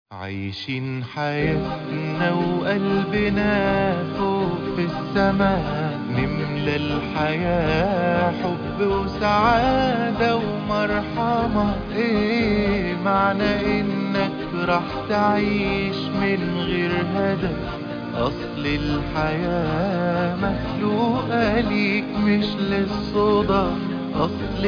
عايشين حياتنا وقلبنا فوق في السماء نملى الحياة حب وسعادة ومرحمة ايه معنى انك راح تعيش من غير هدف اصل الحياة مخلوقة ليك مش للصدف اصل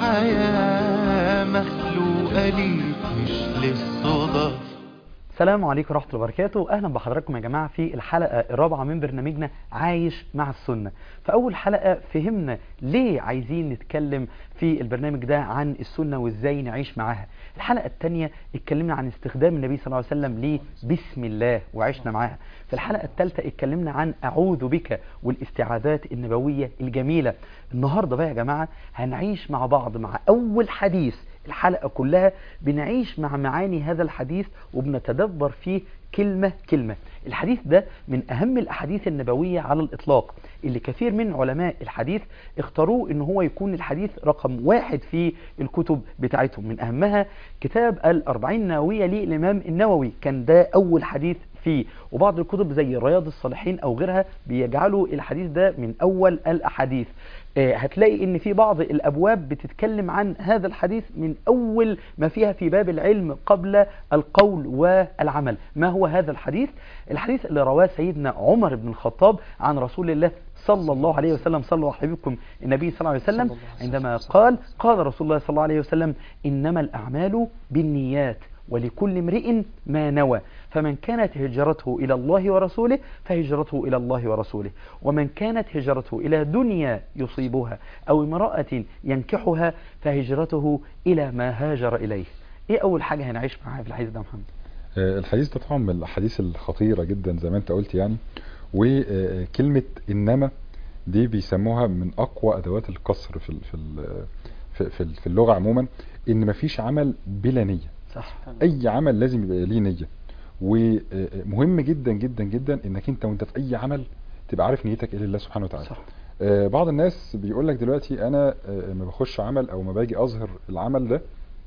الحياة مخلوقة ليك مش للصدف السلام عليكم ورحمة الله وبركاته أهلا بحضراتكم يا جماعة في الحلقة الرابعة من برنامجنا عايش مع السنة في أول حلقة فهمنا ليه عايزين نتكلم في البرنامج ده عن السنة وإزاي نعيش معاها الحلقة الثانية اتكلمنا عن استخدام النبي صلى الله عليه وسلم ليه بسم الله وعشنا معاها في الحلقة الثالثة اتكلمنا عن أعوذ بك والاستعاذات النبوية الجميلة النهاردة بقى يا جماعة هنعيش مع بعض مع أول حديث الحلقة كلها بنعيش مع معاني هذا الحديث وبنتدبر فيه كلمة كلمة الحديث ده من أهم الأحاديث النبوية على الإطلاق اللي كثير من علماء الحديث اختاروه ان هو يكون الحديث رقم واحد في الكتب بتاعتهم من أهمها كتاب الأربعين نووية للإمام النووي كان ده أول حديث فيه وبعض الكتب زي رياض الصالحين أو غيرها بيجعلوا الحديث ده من أول الأحاديث هتلاقي ان في بعض الابواب بتتكلم عن هذا الحديث من اول ما فيها في باب العلم قبل القول والعمل ما هو هذا الحديث الحديث اللي رواه سيدنا عمر بن الخطاب عن رسول الله صلى الله عليه وسلم صلوا على حبيبكم النبي صلى الله عليه وسلم عندما قال قال رسول الله صلى الله عليه وسلم انما الاعمال بالنيات ولكل امرئ ما نوى فمن كانت هجرته إلى الله ورسوله فهجرته إلى الله ورسوله ومن كانت هجرته إلى دنيا يصيبها أو امرأة ينكحها فهجرته إلى ما هاجر إليه إيه أول حاجة هنعيش معاها في الحديث ده محمد الحديث ده طبعا من الأحاديث الخطيرة جدا زي ما أنت قلت يعني وكلمة إنما دي بيسموها من أقوى أدوات القصر في في في, في اللغة عموما إن مفيش عمل بلا نية صح اي عمل لازم يبقى ليه نيه ومهم جدا جدا جدا انك انت وانت في اي عمل تبقى عارف نيتك ايه لله سبحانه وتعالى صح. آه بعض الناس بيقول لك دلوقتي انا آه ما بخش عمل او ما باجي اظهر العمل ده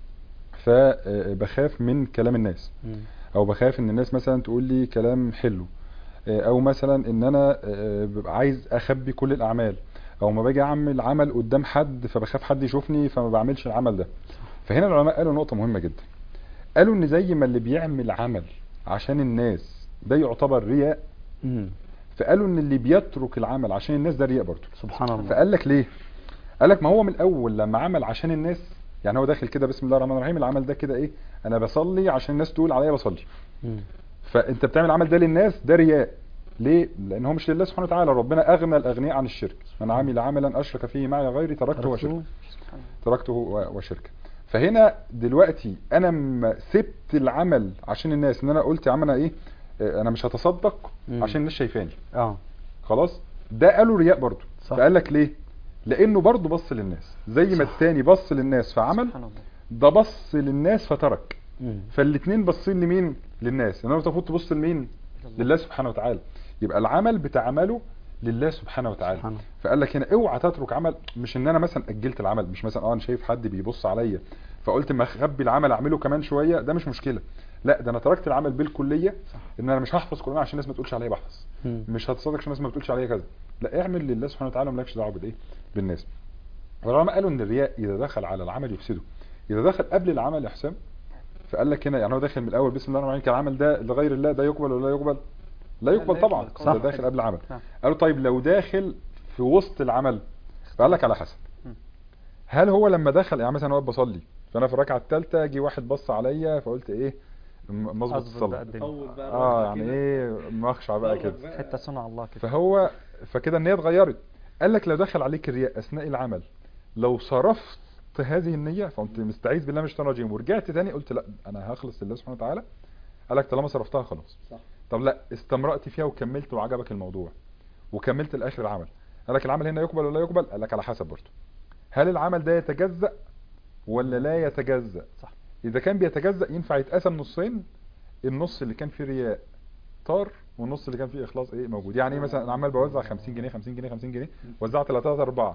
فبخاف من كلام الناس مم. او بخاف ان الناس مثلا تقول لي كلام حلو آه او مثلا ان انا آه ببقى عايز اخبي كل الاعمال او ما باجي اعمل عمل قدام حد فبخاف حد يشوفني فما بعملش العمل ده فهنا العلماء قالوا نقطة مهمة جدا قالوا ان زي ما اللي بيعمل عمل عشان الناس ده يعتبر رياء مم. فقالوا ان اللي بيترك العمل عشان الناس ده رياء برضه سبحان الله فقال لك ليه قال لك ما هو من الاول لما عمل عشان الناس يعني هو داخل كده بسم الله الرحمن الرحيم العمل ده كده ايه انا بصلي عشان الناس تقول عليا بصلي مم. فانت بتعمل العمل ده للناس ده رياء ليه لان هو مش لله سبحانه وتعالى ربنا اغنى الاغنياء عن الشرك من عمل عملا اشرك فيه معي غيري تركته وشركه تركته وشركه فهنا دلوقتي انا ما سبت العمل عشان الناس ان انا قلت يا عم انا ايه انا مش هتصدق مم. عشان الناس شايفاني اه خلاص ده قالوا رياء برضه صح. فقال لك ليه لانه برضه بص للناس زي ما صح. التاني بص للناس فعمل سبحان الله ده بص للناس فترك مم. فالاتنين باصين لمين للناس انما المفروض تبص لمين لله سبحانه وتعالى يبقى العمل بتعمله لله سبحانه وتعالى سبحان الله. فقال لك هنا اوعى تترك عمل مش ان انا مثلا اجلت العمل مش مثلا اه انا شايف حد بيبص عليا فقلت ما اخبي العمل اعمله كمان شويه ده مش مشكله لا ده انا تركت العمل بالكليه ان انا مش هحفظ قران عشان الناس ما تقولش عليا بحفظ مم. مش هتصدق عشان الناس ما تقولش عليا كذا لا اعمل لله سبحانه وتعالى ومالكش دعوه بالايه بالناس والعلماء قالوا ان الرياء اذا دخل على العمل يفسده اذا دخل قبل العمل يا حسام فقال لك هنا يعني هو داخل من الاول بسم الله الرحمن الرحيم العمل ده لغير الله ده يقبل ولا لا يقبل لا يقبل طبعا صح. ده داخل قبل العمل صح. قالوا طيب لو داخل في وسط العمل فقال لك على حسب مم. هل هو لما دخل يعني مثلا واقف بصلي فانا في الركعه الثالثه جه واحد بص عليا فقلت ايه م- مظبط أظبط الصلاه بقى الدنيا. اه يعني ايه مخشع بقى كده حته صنع الله كده فهو فكده النية اتغيرت قال لك لو دخل عليك الرياء اثناء العمل لو صرفت هذه النية فقمت مستعيذ بالله من الشيطان الرجيم ورجعت تاني قلت لا انا هخلص لله سبحانه وتعالى قال لك طالما صرفتها خلاص صح. طب لا استمرأت فيها وكملت وعجبك الموضوع وكملت لاخر العمل قال لك العمل هنا يقبل ولا لا يقبل قال لك على حسب برضه هل العمل ده يتجزأ ولا لا يتجزأ صح. اذا كان بيتجزأ ينفع يتقسم نصين النص اللي كان فيه رياء طار والنص اللي كان فيه اخلاص ايه موجود يعني ايه مثلا انا عمال بوزع 50 جنيه 50 جنيه 50 جنيه وزعت 3 4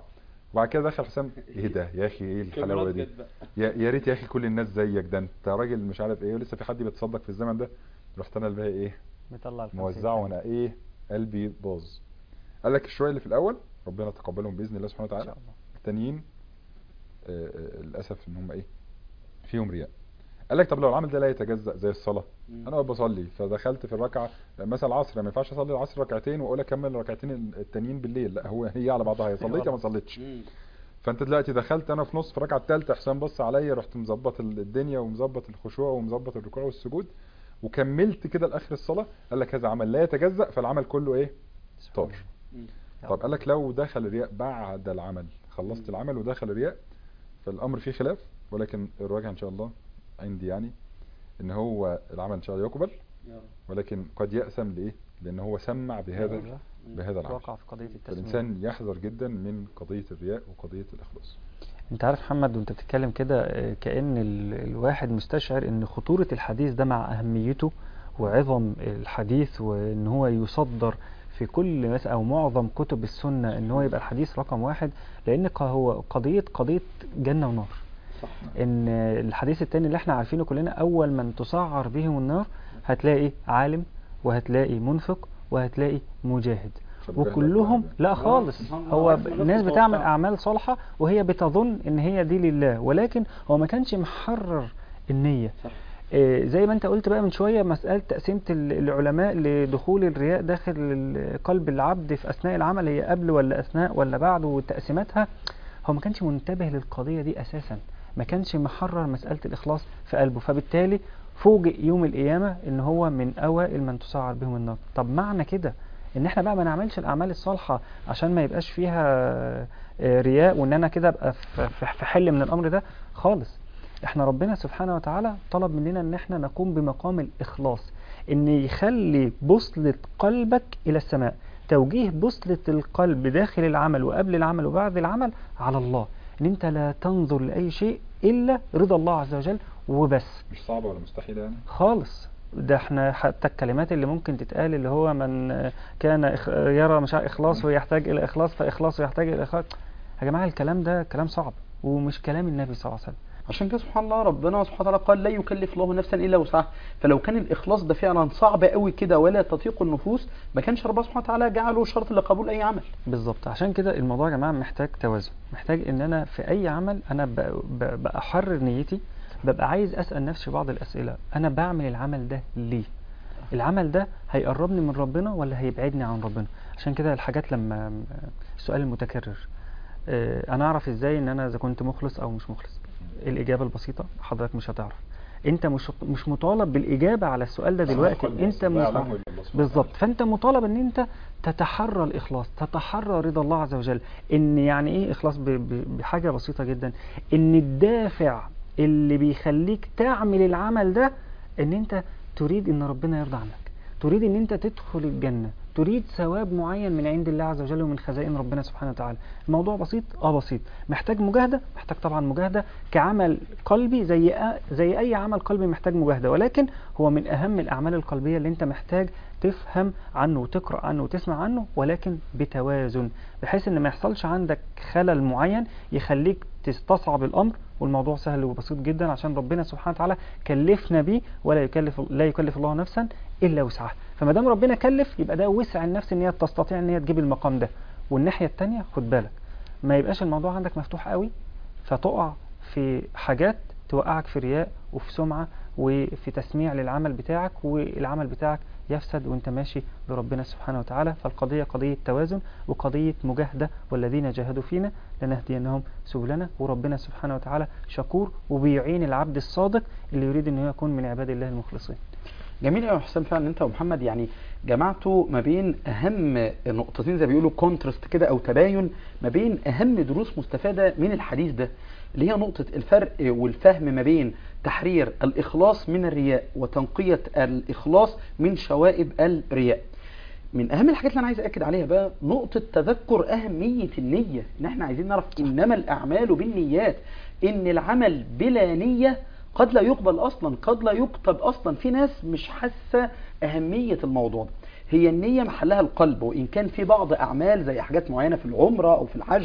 وبعد كده دخل حسام ايه ده يا اخي ايه الحلاوه دي يا يا ريت يا اخي كل الناس زيك ده انت راجل مش عارف ايه ولسه في حد بيتصدق في الزمن ده رحت انا الباقي ايه مطلع الخمسين موزعه وانا ايه قلبي باظ قال لك الشويه اللي في الاول ربنا تقبلهم باذن الله سبحانه ان وتعالى شاء الله التانيين آه، آه، للاسف ان هم ايه فيهم رياء قال لك طب لو العمل ده لا يتجزأ زي الصلاه انا واقف بصلي فدخلت في الركعه مثلا العصر ما ينفعش اصلي العصر ركعتين واقول اكمل الركعتين التانيين بالليل لا هو هي على بعضها يا صليت يا ما صليتش فانت دلوقتي دخلت انا في نص في الركعه الثالثه حسام بص عليا رحت مظبط ال- الدنيا ومظبط الخشوع ومظبط الركوع والسجود وكملت كده لاخر الصلاه قال لك هذا عمل لا يتجزأ فالعمل كله ايه طار يا طب رب. قال لك لو دخل الرياء بعد العمل خلصت مم. العمل ودخل الرياء فالامر فيه خلاف ولكن الراجع ان شاء الله عندي يعني ان هو العمل ان شاء الله يقبل ولكن قد يأسم لايه لان هو سمع بهذا أيوة. بهذا العمل وقع في قضية التسمية فالانسان يحذر جدا من قضية الرياء وقضية الاخلاص انت عارف محمد وانت بتتكلم كده آه، كأن ال- الواحد مستشعر ان خطورة الحديث ده مع اهميته وعظم الحديث وان هو يصدر في كل مثلا او معظم كتب السنة ان هو يبقى الحديث رقم واحد لان ق- هو قضية قضية جنة ونار صح ان الحديث التاني اللي احنا عارفينه كلنا اول من تسعر بهم النار هتلاقي عالم وهتلاقي منفق وهتلاقي مجاهد وكلهم لا خالص سبحان الله. هو عارف ب- الناس الناس متوقعة. بتعمل اعمال صالحه وهي بتظن ان هي دي لله ولكن هو ما كانش محرر النيه صح إيه، زي ما انت قلت بقى من شويه مساله تقسيمه ال- العلماء لدخول الرياء داخل ال- قلب العبد في اثناء العمل هي قبل ولا اثناء ولا بعد وتقسيماتها هو ما كانش منتبه للقضيه دي اساسا ما كانش محرر مساله الاخلاص في قلبه فبالتالي فوجئ يوم القيامه ان هو من اوائل من تسعر بهم النار طب معنى كده ان احنا بقى ما نعملش الاعمال الصالحه عشان ما يبقاش فيها آه، رياء وان انا كده ابقى في في- في حل من الامر ده خالص احنا ربنا سبحانه وتعالى طلب مننا ان احنا نقوم بمقام الاخلاص ان يخلي بوصلة قلبك الى السماء توجيه بوصلة القلب داخل العمل وقبل العمل وبعد العمل على الله ان انت لا تنظر لاي شيء الا رضا الله عز وجل وبس مش صعبة ولا مستحيلة يعني خالص ده احنا حتى الكلمات اللي ممكن تتقال اللي هو من كان إخ- يرى مش عارف اخلاص ويحتاج الى اخلاص فاخلاص ويحتاج الى اخلاص يا جماعه الكلام ده كلام صعب ومش كلام النبي صلى الله عليه وسلم عشان كده سبحان الله ربنا سبحانه وتعالى قال لا يكلف الله نفسا الا وسعها فلو كان الاخلاص ده فعلا صعب قوي كده ولا تطيق النفوس ما كانش ربنا سبحانه وتعالى جعله شرط لقبول اي عمل بالظبط عشان كده الموضوع يا جماعه محتاج توازن محتاج ان انا في اي عمل انا ب- ب- بأحرر نيتي ببقى عايز اسال نفسي بعض الاسئله انا بعمل العمل ده ليه العمل ده هيقربني من ربنا ولا هيبعدني عن ربنا عشان كده الحاجات لما السؤال المتكرر آه، انا اعرف ازاي ان انا اذا كنت مخلص او مش مخلص الاجابه البسيطه حضرتك مش هتعرف انت مش مش مطالب بالاجابه على السؤال ده دلوقتي انت مطالب بالظبط فانت مطالب ان انت تتحرى الاخلاص تتحرى رضا الله عز وجل ان يعني ايه اخلاص ب- ب- بحاجه بسيطه جدا ان الدافع اللي بيخليك تعمل العمل ده ان انت تريد ان ربنا يرضى عنك تريد ان انت تدخل الجنه تريد ثواب معين من عند الله عز وجل ومن خزائن ربنا سبحانه وتعالى الموضوع بسيط اه بسيط محتاج مجاهده محتاج طبعا مجاهده كعمل قلبي زي أ- زي اي عمل قلبي محتاج مجاهده ولكن هو من اهم الاعمال القلبيه اللي انت محتاج تفهم عنه وتقرا عنه وتسمع عنه ولكن بتوازن بحيث ان ما يحصلش عندك خلل معين يخليك تستصعب الامر والموضوع سهل وبسيط جدا عشان ربنا سبحانه وتعالى كلفنا بيه ولا يكلف لا يكلف الله نفسا الا وسعها فما دام ربنا كلف يبقى ده وسع النفس ان هي تستطيع ان هي تجيب المقام ده والناحيه الثانيه خد بالك ما يبقاش الموضوع عندك مفتوح قوي فتقع في حاجات توقعك في رياء وفي سمعه وفي تسميع للعمل بتاعك والعمل بتاعك يفسد وانت ماشي بربنا سبحانه وتعالى فالقضية قضية توازن وقضية مجاهدة والذين جاهدوا فينا لنهدينهم سبلنا وربنا سبحانه وتعالى شكور وبيعين العبد الصادق اللي يريد انه يكون من عباد الله المخلصين جميل قوي يا حسام فعلا انت ومحمد يعني جمعتوا ما بين اهم نقطتين زي ما بيقولوا كونترست كده او تباين ما بين اهم دروس مستفاده من الحديث ده اللي هي نقطه الفرق والفهم ما بين تحرير الاخلاص من الرياء وتنقيه الاخلاص من شوائب الرياء من اهم الحاجات اللي انا عايز اكد عليها بقى نقطه تذكر اهميه النيه ان احنا عايزين نعرف انما الاعمال بالنيات ان العمل بلا نيه قد لا يقبل اصلا قد لا يكتب اصلا في ناس مش حاسه اهميه الموضوع ده هي النيه محلها القلب وان كان في بعض اعمال زي حاجات معينه في العمره او في الحج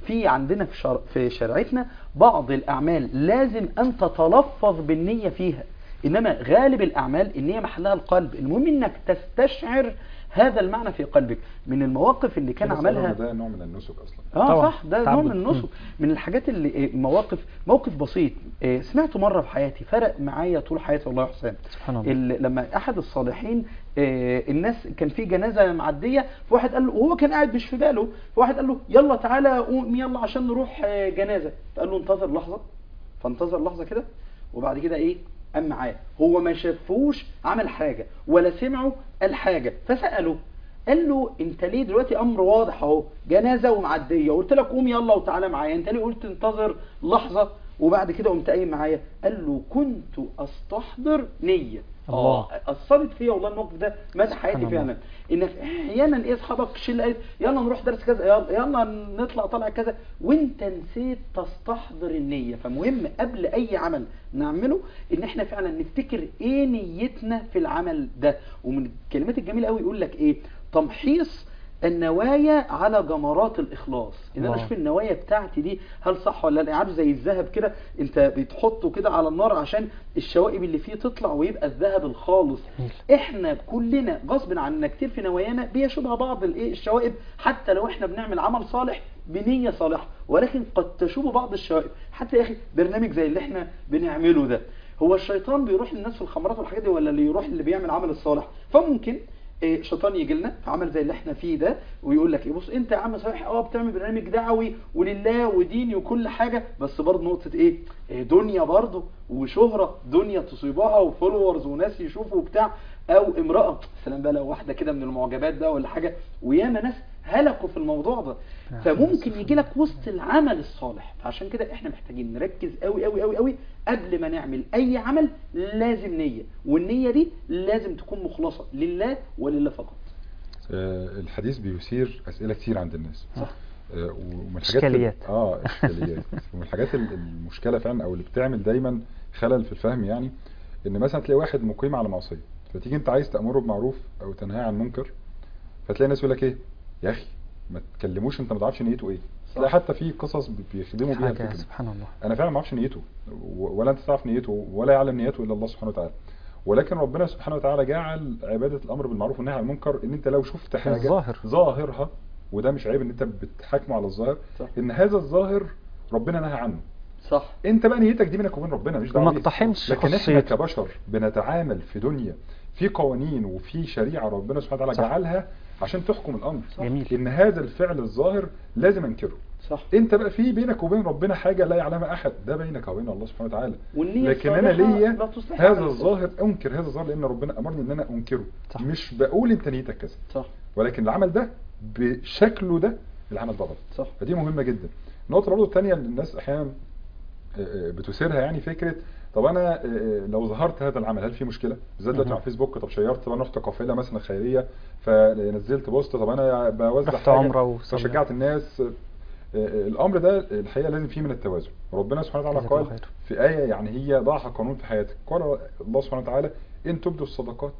في عندنا في, شر... في شريعتنا بعض الأعمال لازم أن تتلفظ بالنية فيها إنما غالب الأعمال النية محلها القلب المهم إنك تستشعر هذا المعنى في قلبك من المواقف اللي كان في ناس قالوا عملها إن ده نوع من النسك اصلا اه طبعاً. صح ده نوع تعبد. من النسك من الحاجات اللي إيه، مواقف موقف بسيط إيه، سمعته مره في حياتي فرق معايا طول حياتي والله يا حسام سبحان الله ال- لما احد الصالحين آه، الناس كان في جنازه معديه فواحد قال له وهو كان قاعد مش في باله فواحد قال له يلا تعالى قوم يلا عشان نروح آه، جنازه فقال له انتظر لحظه فانتظر لحظه كده وبعد كده ايه قام معاه هو ما شافوش عمل حاجه ولا سمعوا قال حاجه فساله قال له انت ليه دلوقتي امر واضح اهو جنازه ومعديه قلت لك قوم يلا وتعالى معايا انت ليه قلت انتظر لحظه وبعد كده قمت قايم معايا قال له كنت استحضر نيه الله. اه اثرت فيا والله الموقف ده مدى حياتي الله. فعلا انك احيانا ايه اصحابك شله قالت يلا نروح درس كذا يلا, يلا نطلع طلع كذا وانت نسيت تستحضر النيه فمهم قبل اي عمل نعمله ان احنا فعلا نفتكر ايه نيتنا في العمل ده ومن الكلمات الجميله قوي يقول لك ايه تمحيص النوايا على جمرات الاخلاص ان انا الله. اشوف النوايا بتاعتي دي هل صح ولا لا عارف زي الذهب كده انت بتحطه كده على النار عشان الشوائب اللي فيه تطلع ويبقى الذهب الخالص جميل. احنا كلنا غصب عننا كتير في نوايانا بيشبه بعض الايه الشوائب حتى لو احنا بنعمل عمل صالح بنية صالحة ولكن قد تشوب بعض الشوائب حتى يا اخي برنامج زي اللي احنا بنعمله ده هو الشيطان بيروح للناس في الخمرات والحاجات دي ولا اللي يروح اللي بيعمل عمل الصالح فممكن إيه، شيطان يجي لنا في عمل زي اللي احنا فيه ده ويقول لك ايه بص انت يا عم صحيح اه بتعمل برنامج دعوي ولله وديني وكل حاجه بس برضه نقطه ايه إيه، دنيا برضه وشهره دنيا تصيبها وفولورز وناس يشوفوا وبتاع او امراه سلام بقى لو واحده كده من المعجبات ده ولا حاجه وياما ناس هلكوا في الموضوع ده فممكن يجي لك وسط العمل الصالح فعشان كده احنا محتاجين نركز قوي قوي قوي قوي قبل ما نعمل اي عمل لازم نيه والنيه دي لازم تكون مخلصه لله ولله فقط آه، الحديث بيثير اسئله كتير عند الناس صح آه، ومن الحاجات إشكاليات. اه اشكاليات ومن الحاجات ال- المشكله فعلا او اللي بتعمل دايما خلل في الفهم يعني ان مثلا تلاقي واحد مقيم على معصيه فتيجي انت عايز تامره بمعروف او تنهاه عن منكر فتلاقي الناس يقول لك ايه يا اخي ما تكلموش انت ما تعرفش نيته ايه صح. تلاقي حتى في قصص بيخدموا بيها حاجة الفكرة دي. سبحان الله انا فعلا ما اعرفش نيته و- ولا انت تعرف نيته ولا يعلم نيته الا الله سبحانه وتعالى ولكن ربنا سبحانه وتعالى جعل عباده الامر بالمعروف والنهي عن المنكر ان انت لو شفت حاجه الظاهر. ظاهرها وده مش عيب ان انت بتحاكمه على الظاهر صح. ان هذا الظاهر ربنا نهى عنه صح انت بقى نيتك دي بينك وبين ربنا مش دعوه وما بيه. اقتحمش لكن احنا خصيته. كبشر بنتعامل في دنيا في قوانين وفي شريعه ربنا سبحانه وتعالى صح. جعلها عشان تحكم الامر صح. جميل. ان هذا الفعل الظاهر لازم انكره صح انت بقى في بينك وبين ربنا حاجه لا يعلمها احد ده بينك وبين الله سبحانه وتعالى والنية لكن انا الصالحة ليا لا تصلح هذا عمل الظاهر انكر هذا الظاهر لان ربنا امرني ان انا انكره صح. مش بقول انت نيتك كذا صح ولكن العمل ده بشكله ده العمل ده غلط صح فدي مهمه جدا النقطه برضه الثانيه اللي الناس احيانا آه، آه، بتثيرها يعني فكره طب انا آه، آه، لو ظهرت هذا العمل هل في مشكله بالذات دلوقتي مهم. على فيسبوك طب شيرت طب انا رحت قافله مثلا خيريه فنزلت بوست طب انا بوزع رحت حاجه عمرة وصلي. فشجعت الناس آه، آه، الامر ده الحقيقه لازم فيه من التوازن ربنا سبحانه وتعالى جزاك الله قال خير. في ايه يعني هي ضعها قانون في حياتك قال الله سبحانه وتعالى ان تبدوا الصدقات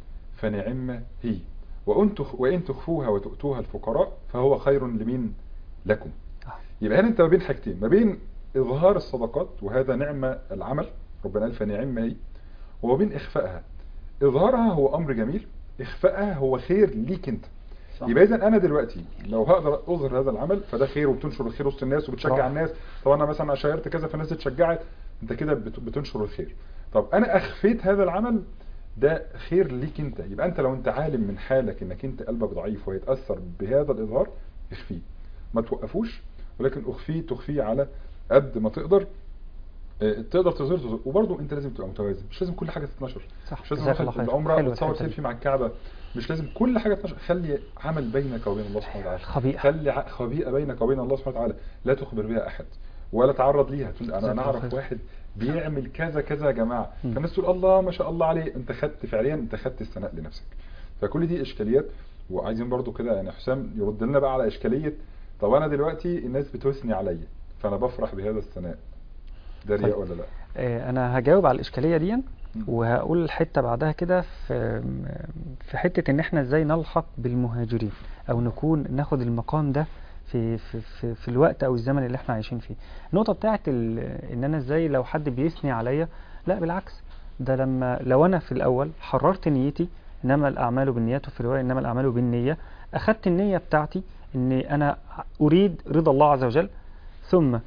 فنعم هي وان تخ- وان تخفوها وتؤتوها الفقراء فهو خير لمين لكم آه. يبقى هنا انت ما بين حاجتين ما بين اظهار الصدقات وهذا نعمه العمل ربنا قال فنعم هي وما بين اخفائها اظهارها هو امر جميل اخفائها هو خير ليك انت صح. يبقى اذا انا دلوقتي لو هقدر اظهر هذا العمل فده خير وبتنشر الخير وسط الناس وبتشجع طبعا. الناس طب انا مثلا شيرت كذا فالناس اتشجعت انت كده بت- بتنشر الخير طب انا اخفيت هذا العمل ده خير ليك انت يبقى انت لو انت عالم من حالك انك انت قلبك ضعيف ويتاثر بهذا الاظهار اخفيه ما توقفوش ولكن اخفيه تخفيه على قد ما تقدر آه، تقدر تظهر تظهر وبرضه انت لازم تبقى متوازن مش لازم كل حاجه تتنشر صح مش لازم جزاك الله واحد خير العمره حلوة وتصور الحتة دي. سيلفي مع الكعبه مش لازم كل حاجه تنشر خلي عمل بينك وبين الله سبحانه وتعالى خبيئة. خلي ع- خبيئه بينك وبين الله سبحانه وتعالى لا تخبر بها احد ولا تعرض ليها تقول جزاك انا الله نعرف خير. واحد بيعمل كذا كذا يا جماعه مم. فالناس تقول الله ما شاء الله عليه انت خدت فعليا انت خدت الثناء لنفسك فكل دي اشكاليات وعايزين برضو كده يعني حسام يرد لنا بقى على اشكاليه طب انا دلوقتي الناس بتثني عليا فانا بفرح بهذا الثناء ده رياء طيب. ولا لا آه، انا هجاوب على الاشكاليه دي وهقول الحته بعدها كده في في حته ان احنا ازاي نلحق بالمهاجرين او نكون ناخد المقام ده في في في, في الوقت او الزمن اللي احنا عايشين فيه النقطه بتاعت ال- ان انا ازاي لو حد بيثني عليا لا بالعكس ده لما لو انا في الاول حررت نيتي انما الاعمال بالنيات وفي روايه انما الاعمال بالنيه اخدت النيه بتاعتي ان انا اريد رضا الله عز وجل ثم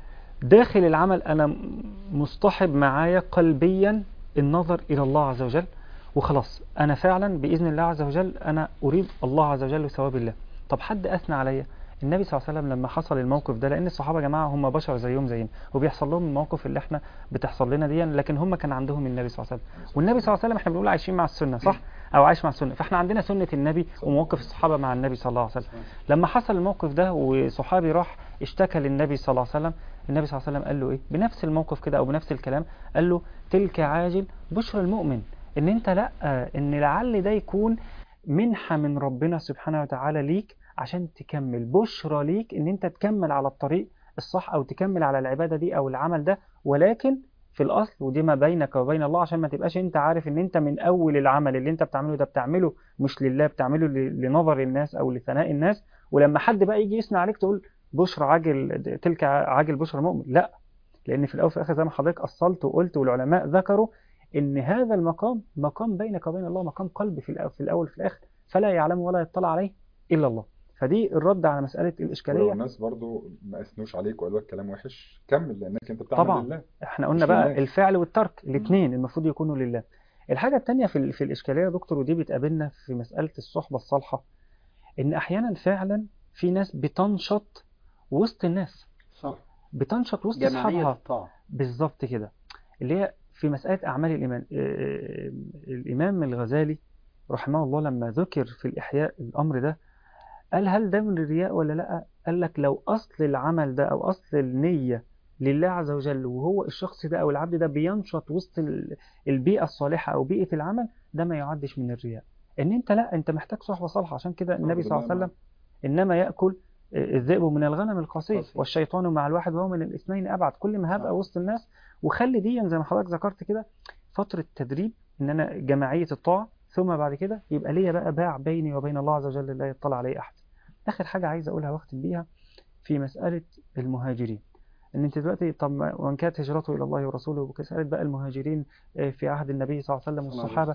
داخل العمل انا م- مصطحب معايا قلبيا النظر الى الله عز وجل وخلاص انا فعلا باذن الله عز وجل انا اريد الله عز وجل وثواب الله طب حد اثنى عليا النبي صلى الله عليه وسلم لما حصل الموقف ده لان الصحابه يا جماعه هم بشر زيهم زينا وبيحصل لهم المواقف اللي احنا بتحصل لنا دي لكن هم كان عندهم النبي صلى الله عليه وسلم والنبي صلى الله عليه وسلم احنا بنقول عايشين مع السنه صح او عايش مع السنه فاحنا عندنا سنه النبي ومواقف الصحابه مع النبي صلى الله عليه وسلم لما حصل الموقف ده وصحابي راح اشتكى للنبي صلى الله عليه وسلم النبي صلى الله عليه وسلم قال له ايه بنفس الموقف كده او بنفس الكلام قال له تلك عاجل بشرى المؤمن ان انت لا ان لعل ده يكون منحة من ربنا سبحانه وتعالى ليك عشان تكمل بشرى ليك ان انت تكمل على الطريق الصح او تكمل على العبادة دي او العمل ده ولكن في الاصل ودي ما بينك وبين الله عشان ما تبقاش انت عارف ان انت من اول العمل اللي انت بتعمله ده بتعمله مش لله بتعمله ل- لنظر الناس او لثناء الناس ولما حد بقى يجي يثني عليك تقول بشرى عاجل تلك عاجل بشرى مؤمن لا لان في الاول وفي الاخر زي ما حضرتك اصلت وقلت والعلماء ذكروا ان هذا المقام مقام بينك وبين الله مقام قلب في الأول في الاول وفي الاخر فلا يعلم ولا يطلع عليه الا الله فدي الرد على مساله ولو الاشكاليه الناس برضو ما اثنوش عليك وقالوا لك كلام وحش كمل لانك انت بتعمل طبعا. لله احنا قلنا مش بقى لله. الفعل والترك الاثنين المفروض يكونوا لله الحاجه الثانيه في ال- في الاشكاليه يا دكتور ودي بتقابلنا في مساله الصحبه الصالحه ان احيانا فعلا في ناس بتنشط وسط الناس صح بتنشط وسط جماعية اصحابها الطاعة بالظبط كده اللي هي في مسألة أعمال الإيمان آه، الإمام الغزالي رحمه الله لما ذكر في الإحياء الأمر ده قال هل ده من الرياء ولا لأ قال لك لو أصل العمل ده أو أصل النية لله عز وجل وهو الشخص ده أو العبد ده بينشط وسط ال- البيئة الصالحة أو بيئة العمل ده ما يعدش من الرياء إن أنت لأ أنت محتاج صحبة صالحة عشان كده النبي صلى الله عليه وسلم إنما يأكل الذئب من الغنم القصير قصير. والشيطان مع الواحد وهو من الاثنين أبعد كل ما هبقى وسط الناس وخلي دي زي ما حضرتك ذكرت كده فترة تدريب إن أنا جماعية الطاعة ثم بعد كده يبقى ليا بقى باع بيني وبين الله عز وجل لا يطلع عليه أحد آخر حاجة عايز أقولها واختم بيها في مسألة المهاجرين ان انت دلوقتي طب ما- وان كانت هجرته الى الله ورسوله وكسالت بقى المهاجرين آه، في عهد النبي صلى الله عليه وسلم والصحابه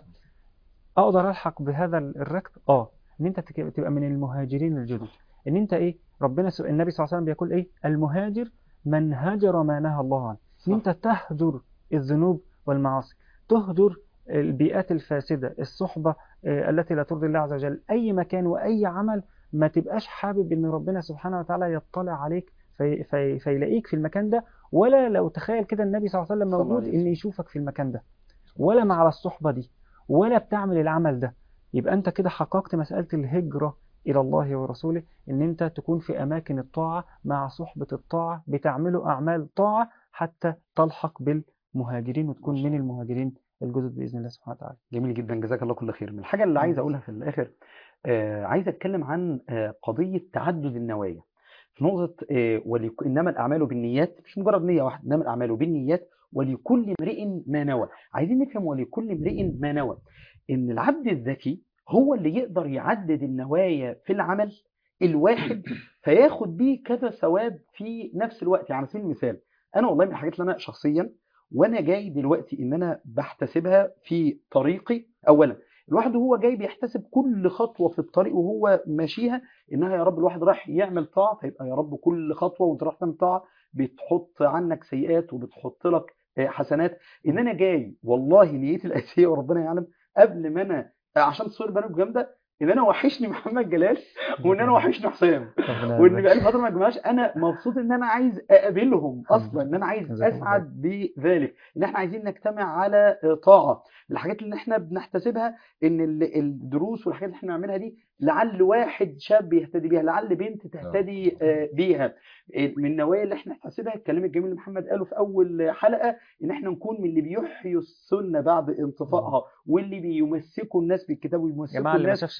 اقدر الحق بهذا الركب اه ان انت تك- تبقى من المهاجرين الجدد ان انت ايه ربنا س... النبي صلى الله عليه وسلم بيقول ايه المهاجر من هجر ما نهى الله عنه ان انت تهجر الذنوب والمعاصي تهجر البيئات الفاسده الصحبه آه، التي لا ترضي الله عز وجل اي مكان واي عمل ما تبقاش حابب ان ربنا سبحانه وتعالى يطلع عليك في في فيلاقيك في المكان ده ولا لو تخيل كده النبي صلى الله عليه وسلم صلى الله موجود عليه ان يشوفك في المكان ده ولا مع الصحبة دي ولا بتعمل العمل ده يبقى انت كده حققت مسألة الهجرة إلى الله ورسوله إن أنت تكون في أماكن الطاعة مع صحبة الطاعة بتعملوا أعمال طاعة حتى تلحق بالمهاجرين وتكون من المهاجرين الجدد بإذن الله سبحانه وتعالى جميل جدا جزاك الله كل خير من الحاجة اللي عايز أقولها في الآخر آه عايز أتكلم عن آه قضية تعدد النوايا في نقطة آه وليك... إنما الأعمال بالنيات مش مجرد نية واحدة إنما الأعمال بالنيات ولكل امرئ ما نوى عايزين نفهم ولكل امرئ ما نوى إن العبد الذكي هو اللي يقدر يعدد النوايا في العمل الواحد فياخد بيه كذا ثواب في نفس الوقت يعني على سبيل المثال أنا والله من الحاجات اللي أنا شخصيا وانا جاي دلوقتي ان انا بحتسبها في طريقي اولا الواحد وهو جاي بيحتسب كل خطوه في الطريق وهو ماشيها انها يا رب الواحد راح يعمل طاعه فيبقى يا رب كل خطوه وانت رايح تعمل طاعه بتحط عنك سيئات وبتحط لك آه، حسنات ان انا جاي والله نيتي الاساسيه وربنا يعلم قبل ما انا آه، عشان تصوير بنات جامده ان انا وحشني محمد جلال وان انا وحشني حسام ربنا وان يرزقك. بقالي فتره ما جمعش انا مبسوط ان انا عايز اقابلهم اصلا ان انا عايز جزاك الله اسعد بذلك ان احنا عايزين نجتمع على آه، طاعه الحاجات اللي احنا بنحتسبها ان ال- الدروس والحاجات اللي احنا بنعملها دي لعل واحد شاب يهتدي بيها لعل بنت تهتدي آه، بيها آه، من النوايا اللي احنا نحتسبها الكلام الجميل اللي محمد قاله في اول حلقه ان احنا نكون من اللي بيحيوا السنه بعد انطفائها واللي بيمسكوا الناس بالكتاب يا ويمسكوا جماعة اللي ما الناس شافش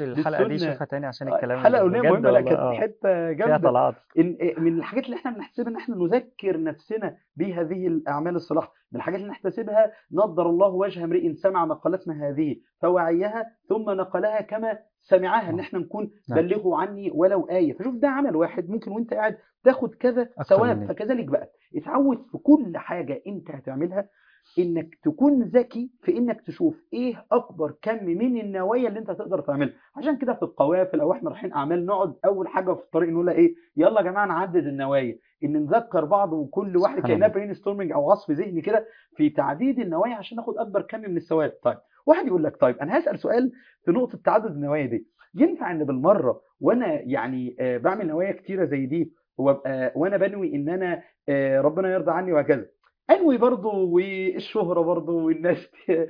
الحلقه دي للسنة. شوفها تاني عشان الكلام الحلقه اللي الاولانيه بجد مهمه لا والله، كانت آه. حته فيها جامده طلعات إن- من الحاجات اللي احنا بنحسبها ان احنا نذكر نفسنا بهذه الاعمال الصالحه من الحاجات اللي نحتسبها نضر الله وجه امرئ سمع مقالتنا هذه فوعيها ثم نقلها كما سمعها ان احنا نكون نعم. بلغوا عني ولو ايه فشوف ده عمل واحد ممكن وانت قاعد تاخد كذا أكثر ثواب مني. فكذلك بقى اتعود في كل حاجه انت هتعملها انك تكون ذكي في انك تشوف ايه اكبر كم من النوايا اللي انت تقدر تعملها عشان كده في القوافل او احنا رايحين اعمال نقعد اول حاجه في الطريق نقول ايه يلا يا جماعه نعدد النوايا ان نذكر بعض وكل واحد سبحان كانها الله. برين ستورمنج او عصف ذهني كده في تعديد النوايا عشان ناخد اكبر كم من الثواب طيب واحد يقول لك طيب انا هسال سؤال في نقطه تعدد النوايا دي ينفع ان بالمره وانا يعني آه، بعمل نوايا كتيره زي دي وابقى وانا بنوي ان انا آه، ربنا يرضى عني وهكذا انوي برضه والشهره برضه والناس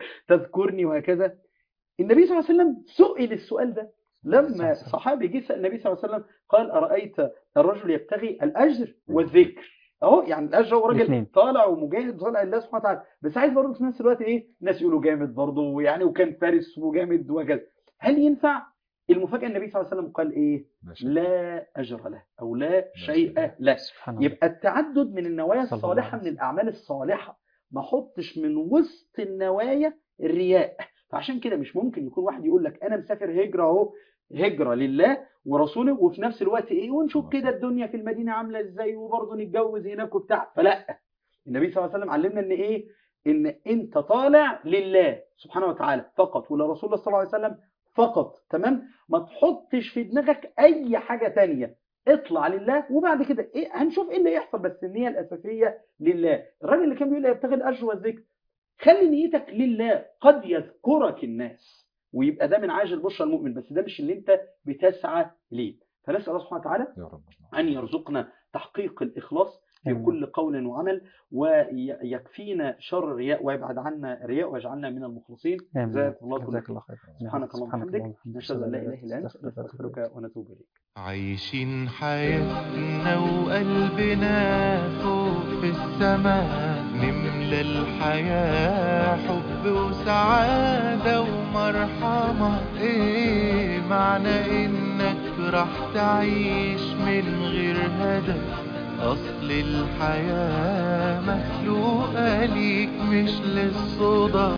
تذكرني وهكذا النبي صلى الله عليه وسلم سئل السؤال ده لما صحابي جه سأل النبي صلى الله عليه وسلم قال أرأيت الرجل يبتغي الأجر والذكر أهو يعني الأجر هو راجل الاثنين. طالع ومجاهد وطالع لله سبحانه وتعالى بس عايز برضه في نفس الوقت إيه ناس يقولوا جامد برضه ويعني وكان فارس وجامد وكذا هل ينفع المفاجأة النبي صلى الله عليه وسلم قال إيه ماشي. لا أجر له أو لا شيء له سبحان الله يبقى التعدد من النوايا صلى الله الصالحة عليه من وسلم. الأعمال الصالحة ما احطش من وسط النوايا الرياء فعشان كده مش ممكن يكون واحد يقول لك أنا مسافر هجرة أهو هجرة لله ورسوله وفي نفس الوقت إيه ونشوف كده الدنيا في المدينة عاملة إزاي وبرضه نتجوز هناك وبتاع فلا النبي صلى الله عليه وسلم علمنا إن إيه إن أنت طالع لله سبحانه وتعالى فقط ولرسول الله صلى الله عليه وسلم فقط تمام ما تحطش في دماغك أي حاجة تانية اطلع لله وبعد كده ايه هنشوف ايه اللي يحصل بس النيه الاساسيه لله الراجل اللي كان بيقول يبتغي الاجر والذكر خلي نيتك لله قد يذكرك الناس ويبقى ده من عاجل بشرى المؤمن بس ده مش اللي انت بتسعى ليه فنسال الله سبحانه وتعالى يا رب أن يرزقنا تحقيق الإخلاص في آمين. كل قول وعمل ويكفينا شر الرياء ويبعد عنا الرياء ويجعلنا من المخلصين آمين. جزاك الله كل جزاك خير الله خير سبحانك اللهم سبحانك وبحمدك اللهم وبحمدك. نشهد أن لا إله إلا أنت أستغفرك وأتوب إليك. نستغفرك ونتوب إليك عايشين حياتنا وقلبنا فوق في السماء نملى الحياة حب وسعادة ومرحمة ايه معنى انك راح تعيش من غير هدف اصل الحياة مخلوقة ليك مش للصدف